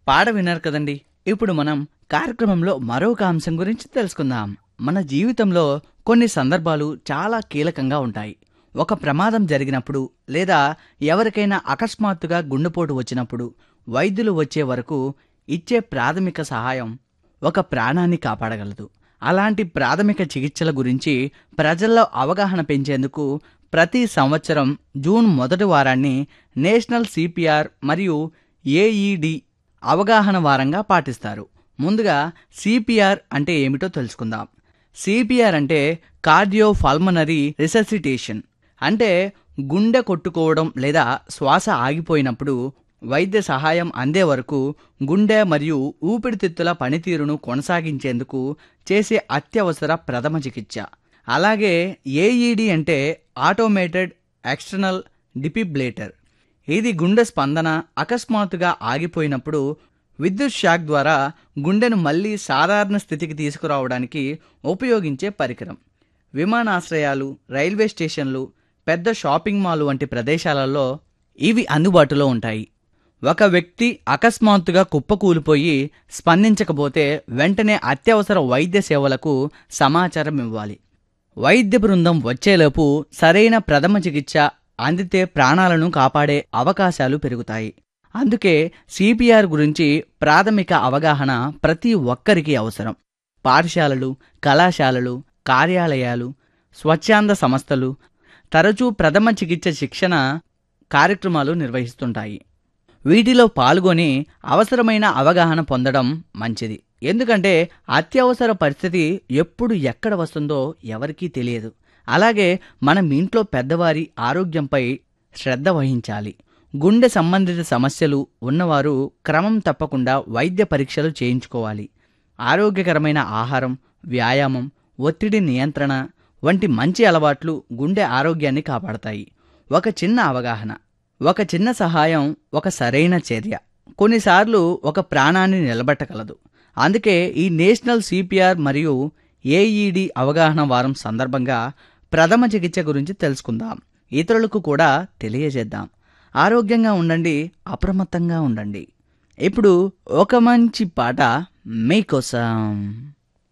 పాట విన్నారు కదండి ఇప్పుడు మనం కార్యక్రమంలో మరొక అంశం గురించి తెలుసుకుందాం మన జీవితంలో కొన్ని సందర్భాలు చాలా కీలకంగా ఉంటాయి ఒక ప్రమాదం జరిగినప్పుడు లేదా ఎవరికైనా అకస్మాత్తుగా గుండెపోటు వచ్చినప్పుడు వైద్యులు వచ్చే వరకు ఇచ్చే ప్రాథమిక సహాయం ఒక ప్రాణాన్ని కాపాడగలదు అలాంటి ప్రాథమిక చికిత్సల గురించి ప్రజల్లో అవగాహన పెంచేందుకు ప్రతి సంవత్సరం జూన్ మొదటి వారాన్ని నేషనల్ సిపిఆర్ మరియు ఏఈడి అవగాహన వారంగా పాటిస్తారు ముందుగా సిపిఆర్ అంటే ఏమిటో తెలుసుకుందాం సిపిఆర్ అంటే కార్డియో పల్మనరీ రిససిటేషన్ అంటే గుండె కొట్టుకోవడం లేదా శ్వాస ఆగిపోయినప్పుడు వైద్య సహాయం అందే వరకు గుండె మరియు ఊపిరితిత్తుల పనితీరును కొనసాగించేందుకు చేసే అత్యవసర ప్రథమ చికిత్స అలాగే ఏఈడి అంటే ఆటోమేటెడ్ ఎక్స్టర్నల్ డిపిబ్లేటర్ ఇది గుండె స్పందన అకస్మాత్తుగా ఆగిపోయినప్పుడు విద్యుత్ షాక్ ద్వారా గుండెను మళ్ళీ సాధారణ స్థితికి తీసుకురావడానికి ఉపయోగించే పరికరం విమానాశ్రయాలు రైల్వే స్టేషన్లు పెద్ద షాపింగ్ మాల్ వంటి ప్రదేశాలలో ఇవి అందుబాటులో ఉంటాయి ఒక వ్యక్తి అకస్మాత్తుగా కుప్పకూలిపోయి స్పందించకపోతే వెంటనే అత్యవసర వైద్య సేవలకు సమాచారం ఇవ్వాలి వైద్య బృందం వచ్చేలోపు సరైన ప్రథమ చికిత్స అందితే ప్రాణాలను కాపాడే అవకాశాలు పెరుగుతాయి అందుకే సిపిఆర్ గురించి ప్రాథమిక అవగాహన ప్రతి ఒక్కరికి అవసరం పాఠశాలలు కళాశాలలు కార్యాలయాలు స్వచ్ఛంద సంస్థలు తరచూ ప్రథమ చికిత్స శిక్షణ కార్యక్రమాలు నిర్వహిస్తుంటాయి వీటిలో పాల్గొని అవసరమైన అవగాహన పొందడం మంచిది ఎందుకంటే అత్యవసర పరిస్థితి ఎప్పుడు ఎక్కడ వస్తుందో ఎవరికీ తెలియదు అలాగే మనం ఇంట్లో పెద్దవారి ఆరోగ్యంపై శ్రద్ధ వహించాలి గుండె సంబంధిత సమస్యలు ఉన్నవారు క్రమం తప్పకుండా వైద్య పరీక్షలు చేయించుకోవాలి ఆరోగ్యకరమైన ఆహారం వ్యాయామం ఒత్తిడి నియంత్రణ వంటి మంచి అలవాట్లు గుండె ఆరోగ్యాన్ని కాపాడతాయి ఒక చిన్న అవగాహన ఒక చిన్న సహాయం ఒక సరైన చర్య కొన్నిసార్లు ఒక ప్రాణాన్ని నిలబెట్టగలదు అందుకే ఈ నేషనల్ సిపిఆర్ మరియు ఏఈడి అవగాహన వారం సందర్భంగా ప్రథమ చికిత్స గురించి తెలుసుకుందాం ఇతరులకు కూడా తెలియజేద్దాం ఆరోగ్యంగా ఉండండి అప్రమత్తంగా ఉండండి ఇప్పుడు ఒక మంచి పాట మీకోసం